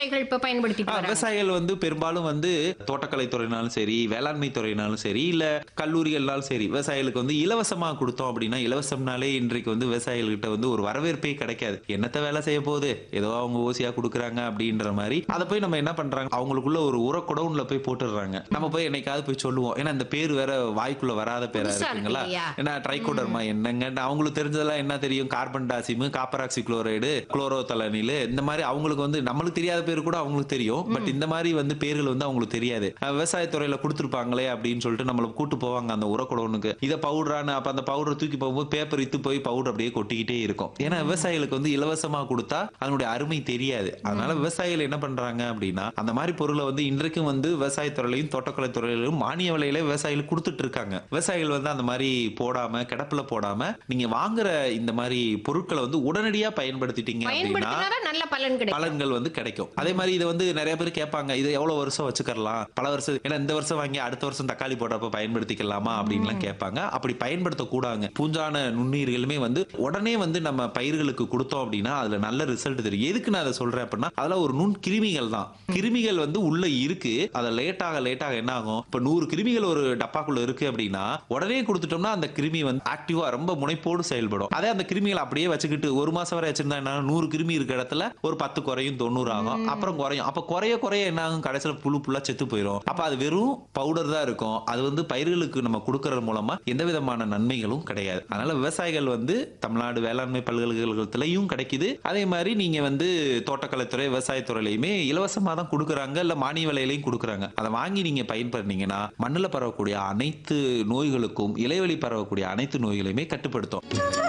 விவசாயிகள் இப்ப பயன்படுத்திட்டு ஆ, வராங்க விவசாயிகள் வந்து பெரும்பாலும் வந்து தோட்டக்கலை துறையினாலும் சரி வேளாண்மை துறையினாலும் சரி இல்ல கல்லூரிகள்னாலும் சரி விவசாயிகளுக்கு வந்து இலவசமா கொடுத்தோம் அப்படின்னா இலவசம்னாலே இன்றைக்கு வந்து விவசாயிகள்கிட்ட வந்து ஒரு வரவேற்பே கிடைக்காது என்னத்த வேலை செய்ய போகுது ஏதோ அவங்க ஓசியா கொடுக்குறாங்க அப்படின்ற மாதிரி அதை போய் நம்ம என்ன பண்றாங்க அவங்களுக்குள்ள ஒரு உர குடவுன்ல போய் போட்டுடுறாங்க நம்ம போய் என்னைக்காவது போய் சொல்லுவோம் ஏன்னா இந்த பேர் வேற வாய்க்குள்ள வராத பேரா புதுசா இருக்கு இருக்குங்களா இல்லையா? ஏன்னா ட்ரைகோடர்மா என்னங்க அவங்களுக்கு தெரிஞ்சதெல்லாம் என்ன தெரியும் கார்பன் டாசிம் காப்பராக்சி குளோரைடு குளோரோதலனில் இந்த மாதிரி அவங்களுக்கு வந்து நம்மளுக்கு தெரியாத பேர் கூட அவங்களுக்கு தெரியும் பட் இந்த மாதிரி வந்து பேர்கள் வந்து அவங்களுக்கு தெரியாது அஹ் விவசாயத்துறையில கொடுத்துருப்பாங்களே அப்படின்னு சொல்லிட்டு நம்மள கூட்டு போவாங்க அந்த உரக்குடவனுக்கு இதை பவுடரானு அப்ப அந்த பவுடரை தூக்கி போகும்போது பேப்பர் இத்து போய் பவுடர் அப்படியே கொட்டிக்கிட்டே இருக்கும் ஏன்னா விவசாயிகளுக்கு வந்து இலவசமா கொடுத்தா அதனுடைய அருமை தெரியாது அதனால விவசாயிகள் என்ன பண்றாங்க அப்படின்னா அந்த மாதிரி பொருளை வந்து இன்றைக்கும் வந்து விவசாயத்துறையிலையும் தோட்டக்கலை துறையிலும் மானிய விலையில விவசாயிகள் கொடுத்துட்டு இருக்காங்க விவசாயிகள் வந்து அந்த மாதிரி போடாம கிடப்புல போடாம நீங்க வாங்குற இந்த மாதிரி பொருட்களை வந்து உடனடியா பயன்படுத்திட்டீங்க அப்படின்னா பயன்படுத்தினாதான் நல்ல பலன் கிடைக்கும் பலன்கள் வந்து கிடைக்கும் அதே மாதிரி இதை வந்து நிறைய பேர் கேட்பாங்க இது எவ்வளவு வருஷம் வச்சுக்கலாம் பல வருஷம் ஏன்னா இந்த வருஷம் வாங்கி அடுத்த வருஷம் தக்காளி போடுறப்ப பயன்படுத்திக்கலாமா அப்படின்லாம் கேட்பாங்க அப்படி பயன்படுத்த கூடாங்க பூஞ்சான நுண்ணுயிர்களுமே வந்து உடனே வந்து நம்ம பயிர்களுக்கு கொடுத்தோம் அப்படின்னா அதுல நல்ல ரிசல்ட் தெரியும் எதுக்கு நான் அதை சொல்றேன் அப்படின்னா அதுல ஒரு நுண் கிருமிகள் தான் கிருமிகள் வந்து உள்ள இருக்கு அதை லேட்டாக லேட்டாக என்ன ஆகும் இப்ப நூறு கிருமிகள் ஒரு டப்பாக்குள்ள இருக்கு அப்படின்னா உடனே கொடுத்துட்டோம்னா அந்த கிருமி வந்து ஆக்டிவா ரொம்ப முனைப்போடு செயல்படும் அதே அந்த கிருமிகளை அப்படியே வச்சுக்கிட்டு ஒரு மாசம் வரை வச்சிருந்தா என்ன ஆகும்? நூறு கிருமி இருக்க இடத்துல ஒரு பத்து குறையும் தொண்ணூறு ஆகும் அப்புறம் குறையும் அப்ப குறைய குறைய என்ன ஆகும் கடைசியில புழு புல்லா செத்து போயிடும் அப்ப அது வெறும் பவுடர் தான் இருக்கும் அது வந்து பயிர்களுக்கு நம்ம கொடுக்கறது மூலமா எந்த விதமான நன்மைகளும் கிடையாது அதனால விவசாயிகள் வந்து தமிழ்நாடு வேளாண்மை பல்கலைக்கழகத்திலையும் கிடைக்குது அதே மாதிரி நீங்க வந்து தோட்டக்கலைத்துறை விவசாயத்துறையிலையுமே இலவசமா தான் கொடுக்குறாங்க இல்ல மானிய விலையிலையும் கொடுக்குறாங்க அதை வாங்கி நீங்க பயன்படுறீங்கன்னா மண்ணுல பரவக்கூடிய அனைத்து நோய்களுக்கும் இலைவழி பரவக்கூடிய அனைத்து நோய்களையுமே கட்டுப்படுத்தும்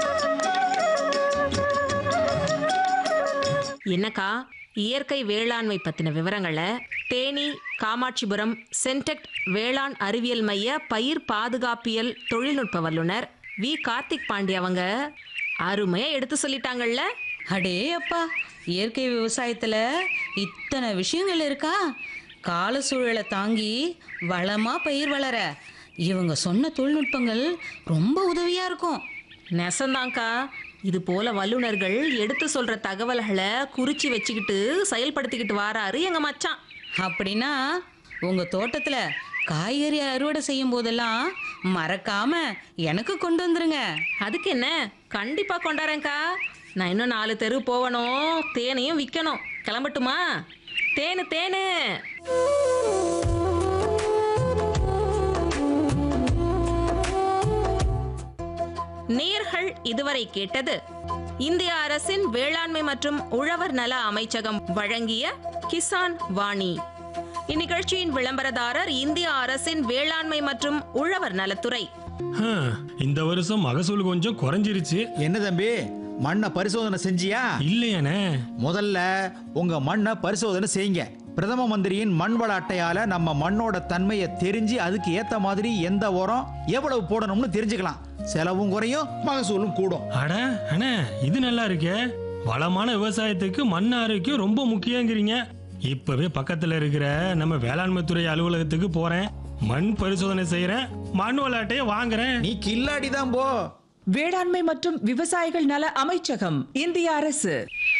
என்னக்கா இயற்கை வேளாண்மை பத்தின விவரங்களை தேனி காமாட்சிபுரம் சென்டெக்ட் வேளாண் அறிவியல் மைய பயிர் பாதுகாப்பியல் தொழில்நுட்ப வல்லுனர் வி கார்த்திக் பாண்டி அவங்க அருமையா எடுத்து சொல்லிட்டாங்கல்ல அடே அப்பா இயற்கை விவசாயத்துல இத்தனை விஷயங்கள் இருக்கா கால சூழலை தாங்கி வளமா பயிர் வளர இவங்க சொன்ன தொழில்நுட்பங்கள் ரொம்ப உதவியா இருக்கும் நெசந்தாங்க்கா இது போல வல்லுனர்கள் எடுத்து சொல்ற தகவல்களை குறிச்சு வச்சுக்கிட்டு செயல்படுத்திக்கிட்டு வாராரு எங்க மச்சான் அப்படின்னா உங்க தோட்டத்துல காய்கறி அறுவடை செய்யும் போதெல்லாம் மறக்காம எனக்கு கொண்டு வந்துருங்க அதுக்கு என்ன கண்டிப்பா கொண்டாரேன்க்கா நான் இன்னும் நாலு தெரு போகணும் தேனையும் விற்கணும் கிளம்பட்டுமா தேனு தேனு நேர்கள் இதுவரை கேட்டது இந்திய அரசின் வேளாண்மை மற்றும் உழவர் நல அமைச்சகம் வழங்கிய கிசான் வாணி இந்நிகழ்ச்சியின் விளம்பரதாரர் இந்திய அரசின் வேளாண்மை மற்றும் உழவர் நலத்துறை ஹம், இந்த வருஷம் மகசூல் கொஞ்சம் குறைஞ்சிருச்சு என்ன தம்பி மண்ணை பரிசோதனை செஞ்சியா இல்லையானே முதல்ல உங்க மண்ணை பரிசோதனை செய்யுங்க பிரதம மந்திரியின் மண் வள அட்டையால நம்ம மண்ணோட தன்மையை தெரிஞ்சு அதுக்கு ஏத்த மாதிரி எந்த உரம் எவ்வளவு போடணும்னு தெரிஞ்சுக்கலாம் செலவும் குறையும் மகசூலும் கூடும் அட அண்ணே இது நல்லா இருக்கே வளமான விவசாயத்துக்கு மண் ஆரோக்கியம் ரொம்ப முக்கியங்கிறீங்க இப்பவே பக்கத்துல இருக்கிற நம்ம வேளாண்மை துறை அலுவலகத்துக்கு போறேன் மண் பரிசோதனை செய்யறேன் மண் விளையாட்டையே வாங்குறேன் நீ கில்லாடி தான் போ வேளாண்மை மற்றும் விவசாயிகள் நல அமைச்சகம் இந்திய அரசு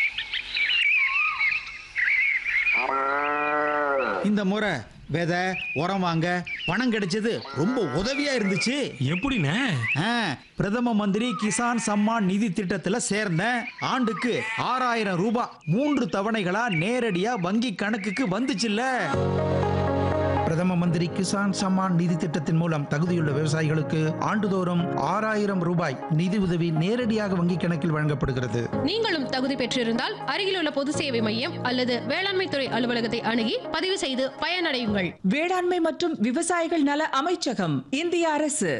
இந்த முறை விதை உரம் வாங்க பணம் கிடைச்சது ரொம்ப உதவியா இருந்துச்சு எப்படிண்ணே ஆ, பிரதம மந்திரி கிசான் சம்மான் நிதி திட்டத்துல சேர்ந்தேன் ஆண்டுக்கு ஆறாயிரம் ரூபாய் மூன்று தவணைகளா நேரடியா வங்கி கணக்குக்கு வந்துச்சுல்ல பிரதம மந்திரி கிசான் சம்மான் நிதி திட்டத்தின் மூலம் தகுதியுள்ள விவசாயிகளுக்கு ஆண்டுதோறும் ஆறாயிரம் ரூபாய் நிதி உதவி நேரடியாக வங்கிக் கணக்கில் வழங்கப்படுகிறது நீங்களும் தகுதி பெற்றிருந்தால் அருகிலுள்ள பொது சேவை மையம் அல்லது வேளாண்மை துறை அலுவலகத்தை அணுகி பதிவு செய்து பயனடையுங்கள் வேளாண்மை மற்றும் விவசாயிகள் நல அமைச்சகம் இந்திய அரசு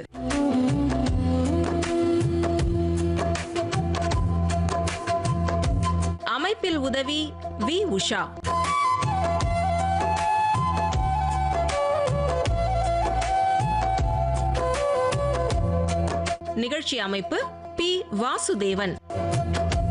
அமைப்பில் உதவி வி உஷா நிகழ்ச்சி அமைப்பு பி வாசுதேவன்